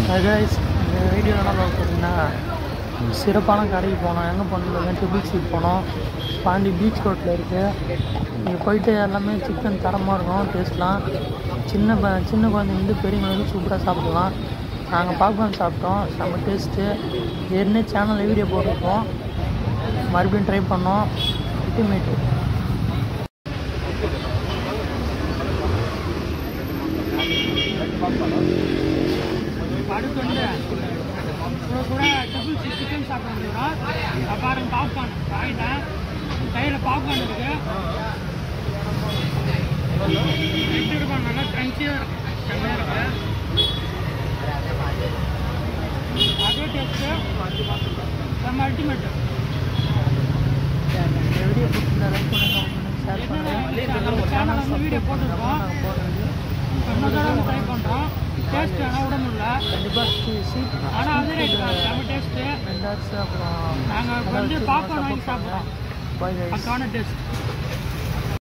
guys இந்த video என்ன பார்க்க போகிறீங்கன்னா சிறப்பான கடைக்கு போனோம் எங்கே போனோம் ட்ரிபிள் சீட் போனோம் பாண்டி பீச் ரோட்டில் இருக்குது இங்கே போயிட்டு எல்லாமே சிக்கன் தரமாக இருக்கும் டேஸ்ட்லாம் சின்ன ப சின்ன குழந்தைங்க பெரியவங்க வந்து சூப்பராக சாப்பிடலாம் நாங்கள் பாப்கார்ன் சாப்பிட்டோம் செம்ம டேஸ்ட்டு ஏற்கனவே சேனலில் வீடியோ போட்டிருக்கோம் மறுபடியும் ட்ரை பண்ணோம் அல்டிமேட்டு அடுத்து வந்து கூட கூட டபுள் சிக்ஸ் சிக்கன் சாப்பிட்றோம் பாருங்க பாப்கார்ன் வாங்கிட்டேன் கையில் பாப்கார்ன் இருக்கு எப்படி இருக்கும் நல்லா க்ரன்ச்சியாக இருக்கு செம்மையாக இருக்கு அதே டேஸ்ட்டு நம்ம அல்டிமேட்டு இந்த வீடியோ பிடிச்சிருந்தா லைக் பண்ணுங்கள் ஷேர் பண்ணுங்கள் நம்ம சேனல் வந்து வீடியோ போட்டுருக்கோம் நாங்கள் போடுறது ரொம்ப தடவை ட்ரை பண்ணுறோம் டேஸ்ட் ஆனால் விட முடியல கண்டிப்பாக சீட் ஆனால் அதே ரேட்டு தான் செம்ம டேஸ்ட்டு ரெண்டாச்சு அப்புறம் நாங்கள் வந்து பாப்கார்ன் வாங்கி சாப்பிட்றோம் பாய் கைஸ் பக்கான டேஸ்ட்